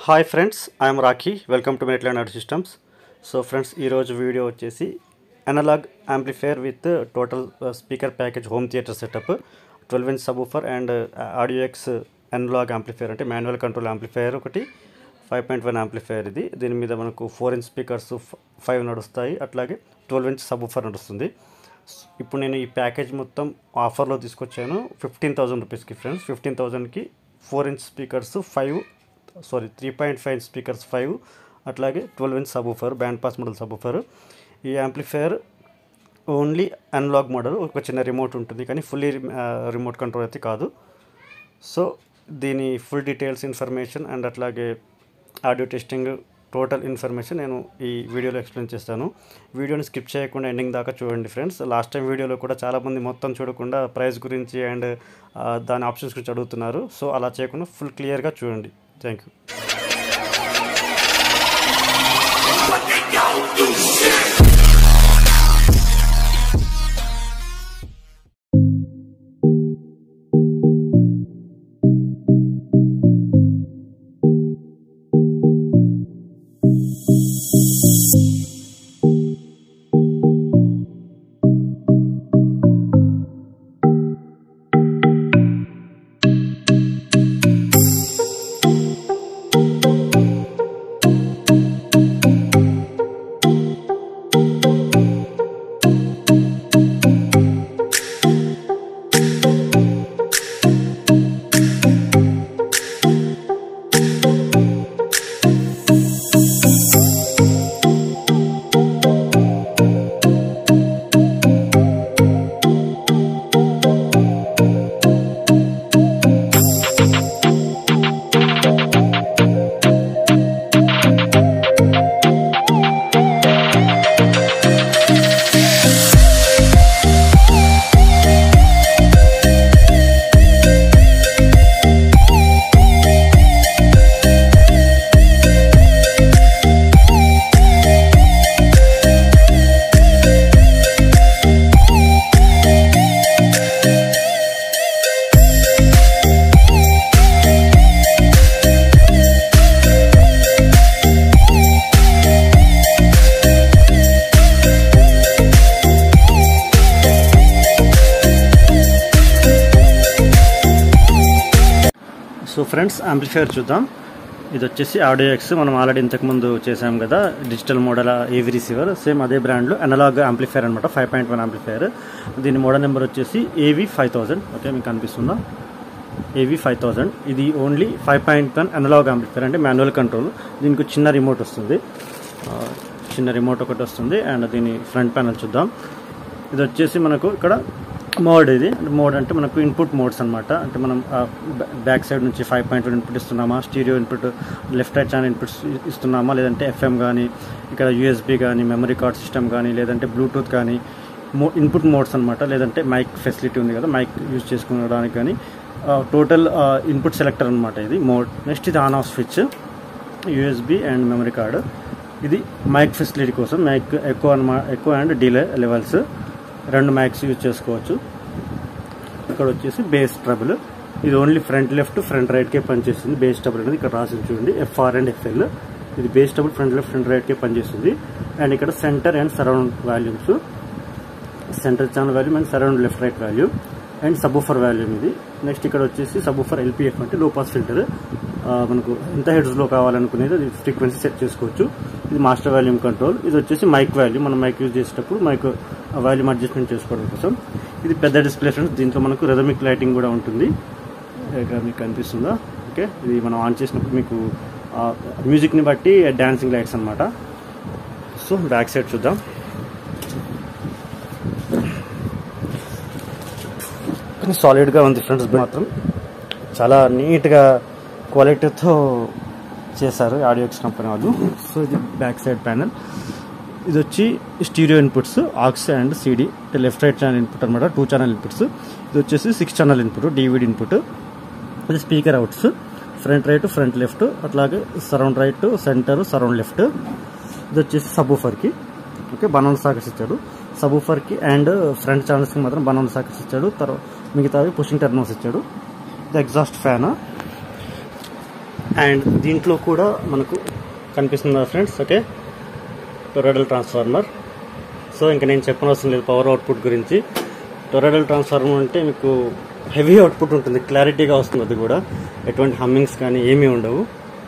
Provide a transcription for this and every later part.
Hi friends I'm Rakhi welcome to మెట్లా నాడ్ systems so friends ఈరోజు వీడియో వచ్చేసి analog amplifier with total speaker package home theater setup twelve inch subwoofer and Audiox analog amplifier అంటే manual control amplifier ఒకటి five point one amplifier ఇది దీని మీద మనకు ఫోర్ ఇంచ్ స్పీకర్స్ ఫైవ్ నడుస్తాయి అట్లాగే ట్వెల్వ్ ఇంచ్ సబూఫర్ నడుస్తుంది ఇప్పుడు నేను ఈ ప్యాకేజ్ మొత్తం ఆఫర్లో తీసుకొచ్చాను ఫిఫ్టీన్ థౌసండ్ రూపీస్కి ఫ్రెండ్స్ ఫిఫ్టీన్ థౌసండ్కి four inch speakers five sorry three point five inch speakers five అట్లాగే twelve inch subwoofer band pass model subwoofer ఈ యాంప్లిఫైర్ ఓన్లీ అనలాగ్ మోడల్ ఒక చిన్న రిమోట్ ఉంటుంది కానీ ఫుల్లీ రిమోట్ కంట్రోల్ అయితే కాదు సో దీని ఫుల్ డీటెయిల్స్ ఇన్ఫర్మేషన్ అండ్ అట్లాగే ఆడియో టెస్టింగ్ టోటల్ ఇన్ఫర్మేషన్ నేను ఈ వీడియోలో ఎక్స్ప్లెయిన్ చేస్తాను వీడియోని స్కిప్ చేయకుండా ఎండింగ్ దాకా చూడండి ఫ్రెండ్స్ లాస్ట్ టైం వీడియోలో కూడా చాలామంది మొత్తం చూడకుండా ప్రైస్ గురించి అండ్ దాని ఆప్షన్స్ గురించి అడుగుతున్నారు సో అలా చేయకుండా ఫుల్ క్లియర్గా చూడండి thank you so friends amplifier చూద్దాం ఇది వచ్చేసి ఆడియో ఎక్స్ మనం ఆల్రెడీ ఇంతకుముందు చేసాం కదా digital model AV receiver same అదే బ్రాండ్లో అనలాగ్ యాంప్లిఫైర్ అనమాట ఫైవ్ పాయింట్ వన్ యాంప్లిఫైర్ దీని మోడల్ నెంబర్ వచ్చేసి ఏవి ఫైవ్ థౌజండ్ ఓకే మీకు కనిపిస్తుందా ఏవి ఫైవ్ థౌజండ్ ఇది only five point one analog amplifier అంటే మాన్యువల్ కంట్రోల్ దీనికి చిన్న రిమోట్ వస్తుంది చిన్న రిమోట్ ఒకటి వస్తుంది అండ్ దీని ఫ్రంట్ ప్యానల్ చూద్దాం ఇది వచ్చేసి మనకు ఇక్కడ మోడ్ ఇది మోడ్ అంటే మనకు ఇన్పుట్ మోడ్స్ అనమాట అంటే మనం బ్యాక్ సైడ్ నుంచి ఫైవ్ పాయింట్ వన్ ఇన్పుట్ ఇస్తున్నామా stereo input left right channel inputs ఇస్తున్నామా లేదంటే ఎఫ్ఎం కానీ ఇక్కడ యూఎస్బి కానీ మెమరీ కార్డ్ సిస్టమ్ కానీ లేదంటే బ్లూటూత్ కానీ మో ఇన్పుట్ మోడ్స్ అనమాట లేదంటే మైక్ ఫెసిలిటీ ఉంది కదా మైక్ యూజ్ చేసుకోవడానికి కానీ టోటల్ ఇన్పుట్ సెలెక్టర్ అనమాట ఇది మోడ్ నెక్స్ట్ ఇది on off switch USB and memory card ఇది మైక్ ఫెసిలిటీ కోసం మైక్ ఎక్కువ అనమా ఎక్కువ అండ్ డిలే లెవెల్స్ రెండు మైక్స్ యూజ్ చేసుకోవచ్చు ఇక్కడ వచ్చేసి బేస్ ట్రబుల్ ఇది ఓన్లీ ఫ్రంట్ లెఫ్ట్ ఫ్రంట్ రైట్కే పనిచేస్తుంది బేస్ ట్రబుల్ అనేది ఇక్కడ రాసి చూడండి ఎఫ్ఆర్ అండ్ ఎఫ్ఎల్ ఇది bass treble front left front రైట్కే పనిచేస్తుంది అండ్ ఇక్కడ center and surround volumes center channel volume and surround left right volume and subwoofer volume ఇది నెక్స్ట్ ఇక్కడ వచ్చేసి సబూఫర్ ఎల్పిఎఫ్ అంటే లో పాస్ ఫిల్టర్ మనకు ఎంత హెడ్స్లో కావాలనుకునేది అది ఫ్రీక్వెన్సీ సెట్ చేసుకోవచ్చు ఇది మాస్టర్ వాల్యూమ్ కంట్రోల్ ఇది వచ్చేసి మైక్ వాల్యూమ్ మనం మైక్ యూజ్ చేసేటప్పుడు మైక్ వాల్యూమ్ అడ్జస్ట్మెంట్ చేసుకోవడం కోసం ఇది పెద్ద డిస్ప్లే ఫ్రెండ్స్ దీంట్లో మనకు రెదమిక్ లైటింగ్ కూడా ఉంటుంది ఇక్కడ మీకు కనిపిస్తుందా ఓకే ఇది మనం ఆన్ చేసినప్పుడు మీకు మ్యూజిక్ని బట్టి డాన్సింగ్ లైట్స్ అనమాట సో బ్యాక్ సైడ్ చూద్దాం కానీ సాలిడ్గా ఉంది ఫ్రెండ్స్ మాత్రం చాలా నీట్గా క్వాలిటీతో చేశారు ఆడియోక్స్ కంపెనీ వాళ్ళు సో ఇది బ్యాక్ సైడ్ ప్యానల్ ఇది వచ్చి stereo inputs aux and CD left right channel input అనమాట టూ ఛానల్ ఇన్పుట్స్ ఇది వచ్చేసి six channel input DVD input ఇది speaker outs front right front left అట్లాగే surround right center surround left ఇది వచ్చేసి సబూఫర్కి okay banana sockets ఇచ్చాడు సబూఫర్కి and front ఛానల్స్కి మాత్రం banana sockets ఇచ్చాడు తర్వాత మిగతావి పుషింగ్ టర్నోస్ ఇచ్చాడు ఇది ఎగ్జాస్ట్ ఫ్యాన్ అండ్ దీంట్లో కూడా మనకు కనిపిస్తుందా friends okay toroidal transformer so ఇంకా నేను చెప్పనవసరం లేదు పవర్ అవుట్పుట్ గురించి టొరాడల్ ట్రాన్స్ఫార్మర్ అంటే మీకు హెవీ అవుట్పుట్ ఉంటుంది క్లారిటీగా వస్తుంది అది కూడా ఎటువంటి హమ్మింగ్స్ కానీ ఏమీ ఉండవు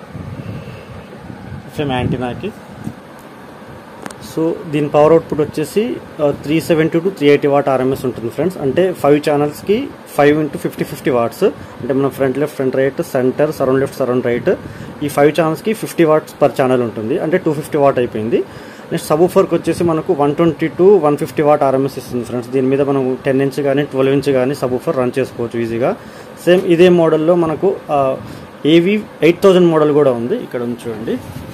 సేమ్ యాంటీనాకి సో దీని పవర్ అవుట్పుట్ వచ్చేసి three seventy to three eighty watt RMS ఉంటుంది ఫ్రెండ్స్ అంటే ఫైవ్ ఛానల్స్కి five into fifty fifty watts అంటే మన front left front right center surround left surround right ఈ ఫైవ్ ఛానల్స్కి ఫిఫ్టీ వాట్స్ పర్ ఛానల్ ఉంటుంది అంటే టూ ఫిఫ్టీ వాట్ అయిపోయింది నెక్స్ట్ సబ్ ఫోర్కి వచ్చేసి మనకు one twenty to one fifty watt RMS ఇస్తుంది ఫ్రెండ్స్ దీని మీద మనం టెన్ ఇంచ్ కానీ ట్వెల్వ్ ఇంచ్ కానీ సబ్ ఫోర్ రన్ చేసుకోవచ్చు ఈజీగా సేమ్ ఇదే మోడల్లో మనకు ఏవి ఎయిట్ థౌజండ్ మోడల్ కూడా ఉంది ఇక్కడ ఉంది చూడండి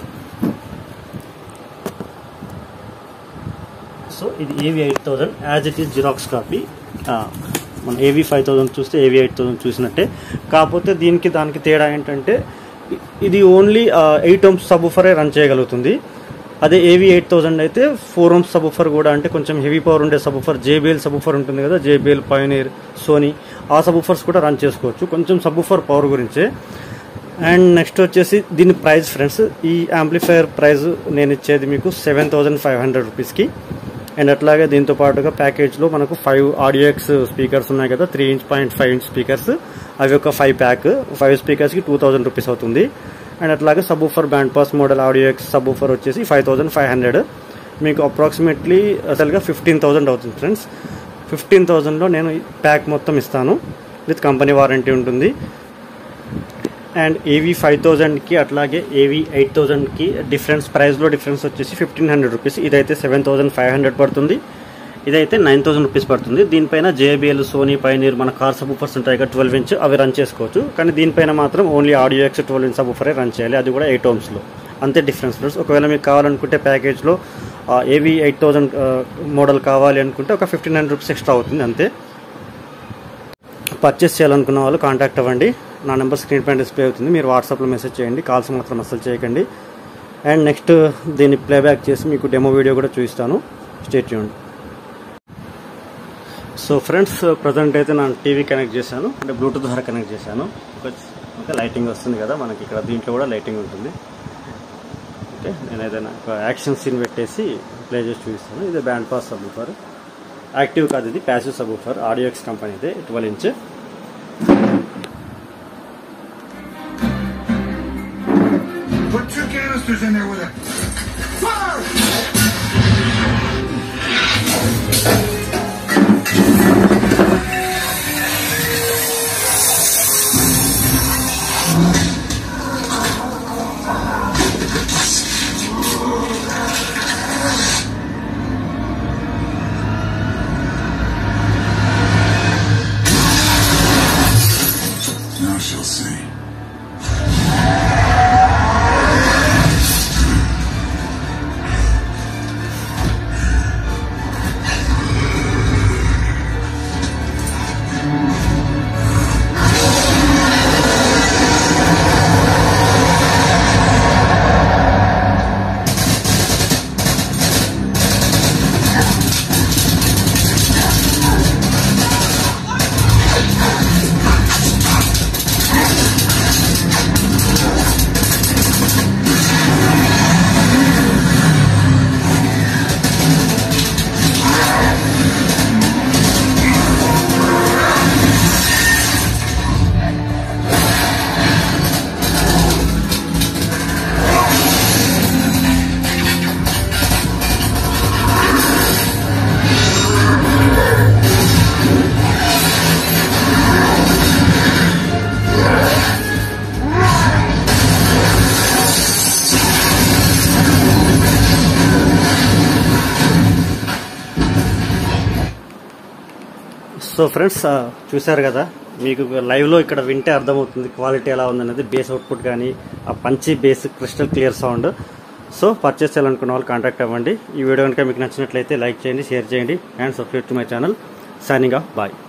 సో ఇది AV eight thousand as it is xerox copy మన ఏవి ఫైవ్ థౌజండ్ చూస్తే ఏవి ఎయిట్ థౌజండ్ చూసినట్టే కాకపోతే దీనికి దానికి తేడా ఏంటంటే ఇ- ఇది ఓన్లీ ఎయిట్ ఓమ్స్ సబుఫరే రన్ చేయగలుగుతుంది అదే ఏవి ఎయిట్ థౌజండ్ అయితే ఫోర్ ఓమ్స్ సబుఫర్ కూడా అంటే కొంచెం హెవీ పవర్ ఉండే సబుఫర్ జేబిఎల్ సబుఫర్ ఉంటుంది కదా జేబిఎల్ పయోనీర్ సోనీ ఆ సబుఫర్స్ కూడా రన్ చేసుకోవచ్చు కొంచెం సబుఫర్ పవర్ గురించే అండ్ నెక్స్ట్ వచ్చేసి దీని ప్రైస్ ఫ్రెండ్స్ ఈ యాంప్లిఫైయర్ ప్రైస్ నేను ఇచ్చేది మీకు సెవెన్ థౌజండ్ ఫైవ్ హండ్రెడ్ రూపీస్కి అండ్ అట్లాగే దీంతో పాటుగా ప్యాకేజ్లో మనకు ఫైవ్ ఆడియో ఎక్స్ స్పీకర్స్ ఉన్నాయి కదా three inch point five inch speakers అవి ఒక ఫైవ్ ప్యాక్ ఫైవ్ స్పీకర్స్కి టూ థౌజండ్ రూపీస్ అవుతుంది అండ్ అట్లాగే subwoofer band pass model audio X subwoofer వచ్చేసి ఫైవ్ థౌజండ్ ఫైవ్ హండ్రెడ్ మీకు అప్రాక్సిమేట్లీ అసలుగా ఫిఫ్టీన్ థౌజండ్ అవుతుంది ఫ్రెండ్స్ ఫిఫ్టీన్ థౌజండ్లో నేను ఈ ప్యాక్ మొత్తం ఇస్తాను విత్ కంపెనీ వారంటీ ఉంటుంది అండ్ ఏవి ఫైవ్ థౌజండ్కి అట్లాగే ఏవి ఎయిట్ థౌజండ్కి డిఫరెన్స్ ప్రైస్లో డిఫరెన్స్ వచ్చేసి ఫిఫ్టీన్ హండ్రెడ్ రూపీస్ ఇదైతే సెవెన్ థౌజండ్ ఫైవ్ హండ్రెడ్ పడుతుంది ఇదైతే నైన్ థౌసండ్ రూపీస్ పడుతుంది దీనిపైన జేబిఎల్ సోనీ పైనీర్ మన కార్ సబూఫర్స్ ఉంటాయి కదా ట్వెల్వ్ ఇంచ్ అవి రన్ చేసుకోవచ్చు కానీ దీనిపైన మాత్రం only audio X twelve inch సబూఫరే రన్ చేయాలి అది కూడా ఎయిట్ ఓమ్స్లో అంతే డిఫరెన్స్ ఫ్రెండ్స్ ఒకవేళ మీకు కావాలనుకుంటే ప్యాకేజ్లో ఏవి ఎయిట్ థౌజండ్ మోడల్ కావాలి అనుకుంటే ఒక ఫిఫ్టీన్ హండ్రెడ్ రూపీస్ ఎక్స్ట్రా అవుతుంది అంతే పర్చేస్ చేయాలనుకున్న వాళ్ళు కాంటాక్ట్ అవ్వండి నా నెంబర్ స్క్రీన్ పైన డిస్ప్లే అవుతుంది మీరు వాట్సాప్లో మెసేజ్ చేయండి కాల్స్ మాత్రం అసలు చేయకండి అండ్ నెక్స్ట్ దీన్ని ప్లేబ్యాక్ చేసి మీకు డెమో వీడియో కూడా చూపిస్తాను స్టేట్ చేయండి సో ఫ్రెండ్స్ ప్రజెంట్ అయితే నేను టీవీ కనెక్ట్ చేశాను అంటే బ్లూటూత్ ద్వారా కనెక్ట్ చేశాను ఓకే లైటింగ్ వస్తుంది కదా మనకి ఇక్కడ దీంట్లో కూడా లైటింగ్ ఉంటుంది ఓకే నేను ఏదైనా ఒక యాక్షన్ సీన్ పెట్టేసి ప్లే చేసి చూపిస్తాను ఇది బ్యాండ్ పాస్ సబూఫర్ యాక్టివ్ కాదు ఇది ప్యాసివ్ సబూఫర్ ఆడియో ఎక్స్ కంపెనీదే twelve inch Put two canisters in there with it. Fire! Now she'll see. So friends ఆ, చూశారు కదా మీకు లైవ్లో ఇక్కడ వింటే అర్థమవుతుంది క్వాలిటీ ఎలా ఉందనేది బేస్ అవుట్పుట్ కానీ ఆ punchy bass crystal clear sound so purchase చేయాలనుకున్న వాళ్ళు కాంటాక్ట్ అవ్వండి ఈ వీడియో కనుక మీకు నచ్చినట్లయితే లైక్ చేయండి షేర్ చేయండి and subscribe to my channel signing off bye